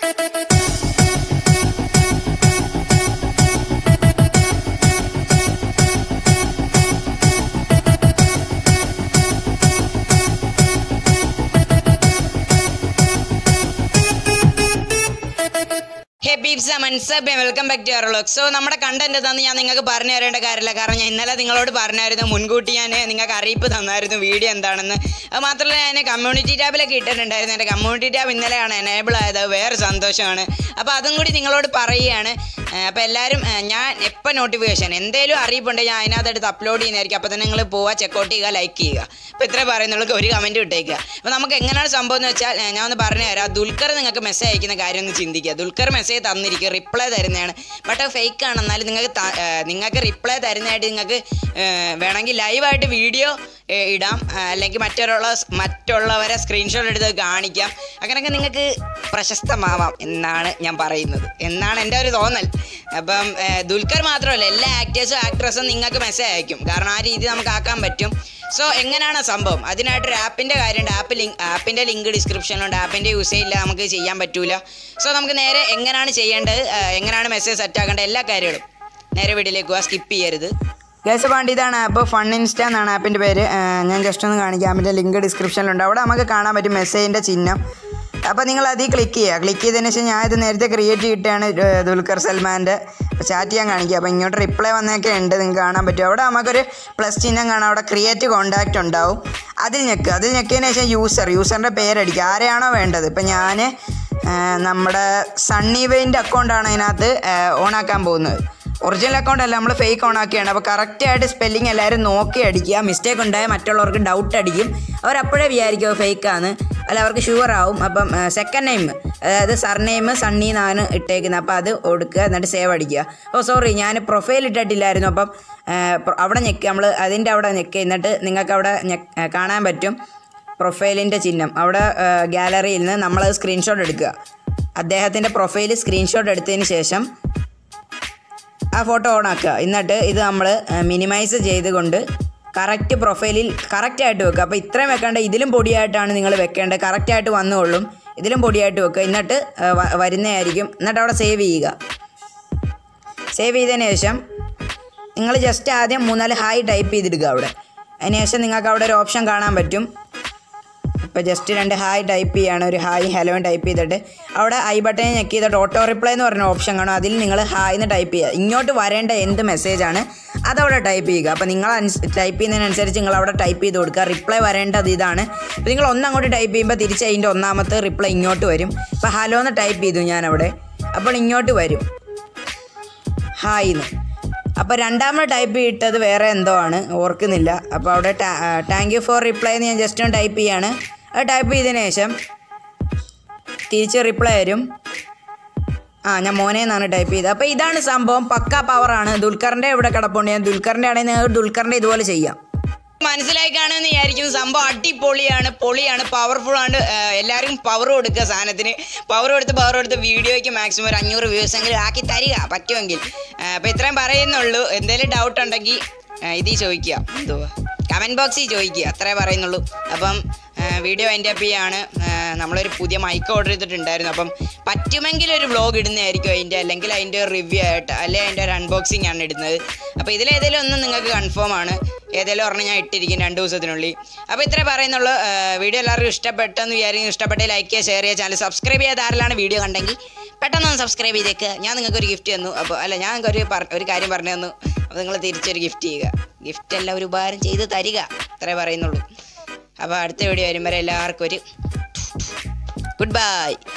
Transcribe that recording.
ഹേ ബീബ്സ് മൻസബ് welcome back to അറോളോക്ക് സോ നമ്മുടെ കണ്ടന്റ് എന്താന്ന് ഞാൻ നിങ്ങൾക്ക് പറഞ്ഞു തരേണ്ട കാര്യമില്ല കാരണം ഞാൻ ഇന്നലെ നിങ്ങളോട് പറഞ്ഞായിരുന്നു മുൻകൂട്ടി ഞാൻ നിങ്ങൾക്ക് അറിയിപ്പ് തന്നായിരുന്നു വീഡിയോ എന്താണെന്ന് അത് മാത്രമല്ല ഞാൻ കമ്മ്യൂണിറ്റി ടാബിലൊക്കെ ഇട്ടിട്ടുണ്ടായിരുന്നു എൻ്റെ കമ്മ്യൂണിറ്റി ടാബ് ഇന്നലെയാണ് എനേബിൾ ആയത് അത് വേറെ സന്തോഷമാണ് അപ്പോൾ അതും കൂടി നിങ്ങളോട് പറയുകയാണ് അപ്പോൾ എല്ലാവരും ഏ, ഞാൻ എപ്പോൾ നോട്ടിഫിക്കേഷൻ എന്തേലും അറിയിപ്പുണ്ടെങ്കിൽ ഞാൻ അതിനകത്ത് എടുത്ത് അപ്ലോഡ് ചെയ്യുന്നതായിരിക്കും അപ്പോൾ തന്നെ നിങ്ങൾ പോവുക ചെക്കൗട്ട് ചെയ്യുക ലൈക്ക് ചെയ്യുക അപ്പോൾ ഇത്രേ പറയുന്നുള്ളൂ ഒരു കമൻറ്റ് ഇട്ടേക്കുക അപ്പോൾ നമുക്ക് എങ്ങനെയാണ് സംഭവം എന്ന് വെച്ചാൽ ഏ, ഞാൻ ഒന്ന് പറഞ്ഞു തരാം ദുൽഖർ നിങ്ങൾക്ക് മെസ്സേജ് അയക്കുന്ന കാര്യം ഒന്ന് ചിന്തിക്കുക ദുൽഖർ മെസ്സേജ് തന്നിരിക്കും റിപ്ലൈ തരുന്നതാണ് ബട്ട് അത് ഫേക്ക് ആണ് എന്നാലും നിങ്ങൾക്ക് ത- ഏ, നിങ്ങൾക്ക് റിപ്ലൈ തരുന്നതായിട്ട് നിങ്ങൾക്ക് ഏ, വേണമെങ്കിൽ ലൈവായിട്ട് വീഡിയോ ഇടാം ആ, അല്ലെങ്കിൽ മറ്റുള്ള മറ്റുള്ളവരെ സ്ക്രീൻഷോട്ട് എടുത്ത് കാണിക്കാം അങ്ങനെയൊക്കെ നിങ്ങൾക്ക് പ്രശസ്തമാവാം എന്നാണ് ഞാൻ പറയുന്നത് എന്നാണ് എൻ്റെ ഒരു തോന്നൽ അപ്പം ഏ, ദുൽഖർ മാത്രമല്ല എല്ലാ ആക്ടേഴ്സും ആക്ട്രസും നിങ്ങൾക്ക് മെസ്സേജ് അയക്കും കാരണം ആ രീതി നമുക്ക് ആക്കാൻ പറ്റും സോ എങ്ങനെയാണ് സംഭവം അതിനായിട്ടൊരു ആപ്പിൻ്റെ കാര്യമുണ്ട് ആപ്പ് ലിങ്ക് ആപ്പിൻ്റെ ലിങ്ക് ഡിസ്ക്രിപ്ഷനിലുണ്ട് ആപ്പിൻ്റെ യൂസ് ചെയ്യില്ല നമുക്ക് ചെയ്യാൻ പറ്റൂല സോ നമുക്ക് നേരെ എങ്ങനെയാണ് ചെയ്യേണ്ടത് ആ, എങ്ങനെയാണ് മെസ്സേജ് സെറ്റ് ആക്കേണ്ടത് എല്ലാ കാര്യങ്ങളും നേരെ വീട്ടിലേക്ക് പോവാ സ്കിപ്പ് ചെയ്യരുത് ഗേസ് പാണ്ട് ഇതാണ് ആപ്പ് ഫൺ ഇൻസ്റ്റ എന്നാണ് ആപ്പിൻ്റെ പേര് ആ, ഞാൻ ജസ്റ്റ് ഒന്ന് കാണിക്കാം ആപ്പിൻ്റെ ലിങ്ക് ഡിസ്ക്രിപ്ഷനിലുണ്ട് അവിടെ നമുക്ക് കാണാൻ പറ്റും മെസ്സേജിൻ്റെ ചിഹ്നം അപ്പോൾ നിങ്ങൾ അതിൽ ക്ലിക്ക് ചെയ്യുക ക്ലിക്ക് ചെയ്തതിന് ശേഷം ഞാൻ ഇത് നേരത്തെ ക്രിയേറ്റ് ചെയ്തിട്ടാണ് ഏ, ദുൽഖർ സൽമാൻ്റെ ചാറ്റ് ചെയ്യാൻ കാണിക്കുക അപ്പോൾ ഇങ്ങോട്ട് റിപ്ലൈ വന്നൊക്കെ ഉണ്ട് നിങ്ങൾക്ക് കാണാൻ പറ്റും അവിടെ നമുക്കൊരു പ്ലസ് ചിഹ്നം കാണാം അവിടെ ക്രിയേറ്റ് കോൺടാക്റ്റ് ഉണ്ടാവും അതിൽ ഞെക്കുക അതിൽ ഞെക്കിയതിന് ശേഷം യൂസർ യൂസറിൻ്റെ പേരടിക്കുക ആരെയാണോ വേണ്ടത് ഇപ്പം ഞാൻ നമ്മുടെ സണ്ണി വെയിൻ്റെ അക്കൗണ്ടാണ് അതിനകത്ത് ഓണാക്കാൻ പോകുന്നത് ഒറിജിനൽ അക്കൗണ്ട് അല്ല നമ്മൾ ഫേക്ക് ഓൺ ആക്കിയാണ് അപ്പോൾ കറക്റ്റായിട്ട് സ്പെല്ലിംഗ് എല്ലാവരും നോക്കി അടിക്കുക മിസ്റ്റേക്ക് ഉണ്ടായാൽ മറ്റുള്ളവർക്ക് ഡൗട്ട് അടിക്കും അവരപ്പോഴേ വിചാരിക്കും അത് ഫേക്കാണ് അല്ല അവർക്ക് ഷുവർ ആവും അപ്പം സെക്കൻഡ് നെയിം അതായത് സർനെയിം സണ്ണി എന്നാണ് ഇട്ടേക്കുന്നത് അപ്പോൾ അത് കൊടുക്കുക എന്നിട്ട് സേവ് അടിക്കുക ഓ സോറി ഞാൻ പ്രൊഫൈൽ ഇട്ടിട്ടില്ലായിരുന്നു അപ്പം ആ, പ്ര- അവിടെ ഞെക്കുക നമ്മൾ അതിൻ്റെ അവിടെ ഞെക്കുക എന്നിട്ട് നിങ്ങൾക്ക് അവിടെ ഞെക്ക്- ആ, കാണാൻ പറ്റും പ്രൊഫൈലിൻ്റെ ചിഹ്നം അവിടെ ഗാലറിയിൽ നിന്ന് നമ്മളത് സ്ക്രീൻഷോട്ട് എടുക്കുക അദ്ദേഹത്തിൻ്റെ പ്രൊഫൈൽ സ്ക്രീൻഷോട്ട് എടുത്തതിന് ശേഷം ആ ഫോട്ടോ ഓൺ ആക്കുക എന്നിട്ട് ഇത് നമ്മൾ മിനിമൈസ് ചെയ്തുകൊണ്ട് കറക്റ്റ് പ്രൊഫൈലിൽ കറക്റ്റായിട്ട് വെക്കുക അപ്പോൾ ഇത്രയും വെക്കേണ്ട ഇതിലും പൊടിയായിട്ടാണ് നിങ്ങൾ വെക്കേണ്ടത് കറക്റ്റായിട്ട് വന്നുകൊള്ളും ഇതിലും പൊടിയായിട്ട് വെക്കുക എന്നിട്ട് ആ, വ- വരുന്നതായിരിക്കും എന്നിട്ട് അവിടെ സേവ് ചെയ്യുക സേവ് ചെയ്തതിന് ശേഷം നിങ്ങൾ ജസ്റ്റ് ആദ്യം മൂന്നാല് ഹായ് ടൈപ്പ് ചെയ്തിടുക അവിടെ അതിന് ശേഷം നിങ്ങൾക്ക് അവിടെ ഒരു ഓപ്ഷൻ കാണാൻ പറ്റും ഇപ്പോൾ ജസ്റ്റ് രണ്ട് ഹായ് ടൈപ്പ് ചെയ്യാണ് ഒരു ഹായ് ഹലോ ടൈപ്പ് ചെയ്തിട്ട് അവിടെ ഐ ബട്ടൺ ഞെക്കി ചെയ്തിട്ട് ഓട്ടോ റിപ്ലൈ എന്ന് പറഞ്ഞ ഓപ്ഷൻ കാണും അതിൽ നിങ്ങൾ ഹായ് എന്ന് ടൈപ്പ് ചെയ്യുക ഇങ്ങോട്ട് വരേണ്ട എന്ത് മെസ്സേജാണ് അതവിടെ ടൈപ്പ് ചെയ്യുക അപ്പോൾ നിങ്ങൾ ടൈപ്പ് ചെയ്യുന്നതിനനുസരിച്ച് നിങ്ങൾ അവിടെ ടൈപ്പ് ചെയ്ത് കൊടുക്കുക റിപ്ലൈ വരേണ്ടത് ഇതാണ് അപ്പോൾ നിങ്ങൾ ഒന്നങ്ങോട്ട് ടൈപ്പ് ചെയ്യുമ്പോൾ തിരിച്ച് അതിൻ്റെ ഒന്നാമത്തെ റിപ്ലൈ ഇങ്ങോട്ട് വരും ഇപ്പോൾ ഹലോ എന്ന് ടൈപ്പ് ചെയ്തു ഞാനവിടെ അപ്പോൾ ഇങ്ങോട്ട് വരും ഹായ് എന്ന് അപ്പോൾ രണ്ടാമത് ടൈപ്പ് ചെയ്തിട്ടത് വേറെ എന്തോ ആണ് ഓർക്കുന്നില്ല അപ്പോൾ അവിടെ താങ്ക് യു ഫോർ റിപ്ലൈ എന്ന് ഞാൻ ജസ്റ്റ് ഒന്ന് ടൈപ്പ് ചെയ്യാണ് അത് ടൈപ്പ് ചെയ്തതിന് ശേഷം തിരിച്ച് റിപ്ലൈ വരും ആ ഞാൻ മോനെ എന്നാണ് ടൈപ്പ് ചെയ്തത് അപ്പോൾ ഇതാണ് സംഭവം പക്ക പവറാണ് ദുൽഖറിൻ്റെ ഇവിടെ കിടപ്പുണ്ട് ഞാൻ ദുൽഖറിൻ്റെ ആണെങ്കിൽ നിങ്ങൾക്ക് ദുൽഖറിൻ്റെ ഇതുപോലെ ചെയ്യാം മനസ്സിലായി കാണുമെന്ന് വിചാരിക്കുന്നു സംഭവം അടിപൊളിയാണ് പൊളിയാണ് പവർഫുൾ ആണ് ഏഹ് എല്ലാവർക്കും പവർ കൊടുക്കുക സാധനത്തിന് പവർ കൊടുത്ത് പവർ കൊടുത്ത് വീഡിയോയ്ക്ക് മാക്സിമം ഒരു അഞ്ഞൂറ് വ്യൂസ് എങ്കിലും ആക്കി തരിക പറ്റുമെങ്കിൽ അപ്പോൾ ഇത്രയും പറയുന്നുള്ളൂ എന്തെങ്കിലും ഡൗട്ട് ഉണ്ടെങ്കിൽ ഏഹ് ഇതിൽ ചോദിക്കുക എന്തുവാ കമൻറ്റ് ബോക്സിൽ ചോദിക്കുക അത്രേ പറയുന്നുള്ളൂ അപ്പം ഏഹ് വീഡിയോ അതിൻ്റെ അപ്പ് ചെയ്യാണ് ഏഹ് നമ്മളൊരു പുതിയ മൈക്ക് ഓർഡർ ചെയ്തിട്ടുണ്ടായിരുന്നു അപ്പം പറ്റുമെങ്കിൽ ഒരു വ്ളോഗ് ഇടുന്നതായിരിക്കും അതിൻ്റെ അല്ലെങ്കിൽ അതിൻ്റെ ഒരു റിവ്യൂ ആയിട്ട് അല്ലെങ്കിൽ അതിൻ്റെ ഒരു അൺബോക്സിംഗ് ആണ് ഇടുന്നത് അപ്പോൾ ഇതിലേതെങ്കിലും ഒന്നും നിങ്ങൾക്ക് കൺഫേം ആണ് ഏതെങ്കിലും ഒരെണ്ണം ഞാൻ ഇട്ടിരിക്കും രണ്ട് ദിവസത്തിനുള്ളിൽ അപ്പോൾ ഇത്രേ പറയുന്നുള്ളൂ ഏഹ് വീഡിയോ എല്ലാവർക്കും ഇഷ്ടപ്പെട്ടെന്ന് വിചാരിക്കും ഇഷ്ടപ്പെട്ടേ ലൈക്ക് ചെയ്യുക ഷെയർ ചെയ്യുക ചാനൽ സബ്സ്ക്രൈബ് ചെയ്യാത്ത ആരെല്ലാം വീഡിയോ കണ്ടെങ്കിൽ പെട്ടെന്ന് ഒന്ന് സബ്സ്ക്രൈബ് ചെയ്തേക്ക് ഞാൻ നിങ്ങൾക്ക് ഒരു ഗിഫ്റ്റ് തന്നു അപ്പോൾ അല്ല ഞാൻ നിങ്ങൾക്ക് ഒരു പറ- ഒരു കാര്യം പറഞ്ഞു തന്നു അപ്പോൾ നിങ്ങൾ തിരിച്ചൊരു ഗിഫ്റ്റ് ചെയ്യുക ഗിഫ്റ്റ് എല്ലാം ഒരു ഉപകാരം ചെയ്ത് തരിക അത്രേ പറയുന്നുള്ളൂ അപ്പോൾ അടുത്ത വീഡിയോ വരും വരെ എല്ലാവർക്കും ഒരു ഗുഡ് ബൈ